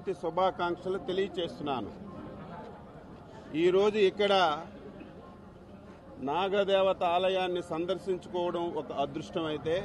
జయంతి శుభాకాంక్షలు తెలియచేస్తున్నాను ఈరోజు ఇక్కడ నాగదేవత ఆలయాన్ని సందర్శించుకోవడం ఒక అదృష్టం అయితే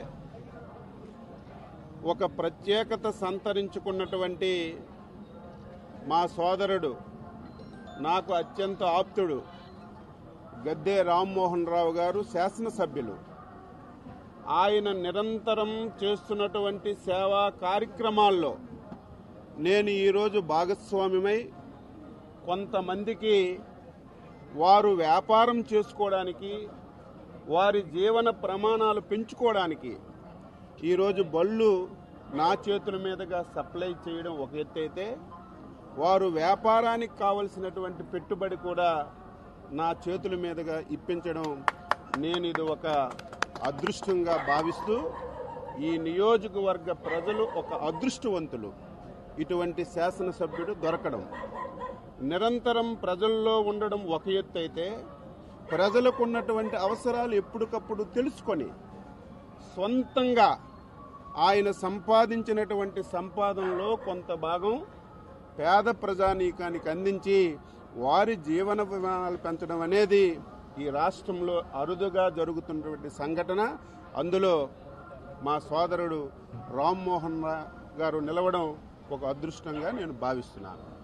ఒక ప్రత్యేకత సంతరించుకున్నటువంటి మా సోదరుడు నాకు అత్యంత ఆప్తుడు గద్దే రామ్మోహన్ రావు గారు శాసనసభ్యులు ఆయన నిరంతరం చేస్తున్నటువంటి సేవా కార్యక్రమాల్లో నేను ఈరోజు భాగస్వామ్యమై కొంతమందికి వారు వ్యాపారం చేసుకోవడానికి వారి జీవన ప్రమాణాలు పెంచుకోవడానికి ఈరోజు బళ్ళు నా చేతుల మీదుగా సప్లై చేయడం ఒక ఎత్తు అయితే వారు వ్యాపారానికి కావలసినటువంటి పెట్టుబడి కూడా నా చేతుల మీదుగా ఇప్పించడం నేను ఇది ఒక అదృష్టంగా భావిస్తూ ఈ నియోజకవర్గ ప్రజలు ఒక అదృష్టవంతులు ఇటువంటి శాసనసభ్యుడు దొరకడం నిరంతరం ప్రజల్లో ఉండడం ఒక ఎత్తు అయితే ప్రజలకు ఉన్నటువంటి అవసరాలు ఎప్పటికప్పుడు తెలుసుకొని సొంతంగా ఆయన సంపాదించినటువంటి సంపాదనలో కొంత భాగం పేద ప్రజానీకానికి అందించి వారి జీవన విమానాలు పెంచడం అనేది ఈ రాష్ట్రంలో అరుదుగా జరుగుతున్నటువంటి సంఘటన అందులో మా సోదరుడు రామ్మోహన్ రా- గారు నిలవడం ఒక అదృష్టంగా నేను భావిస్తున్నాను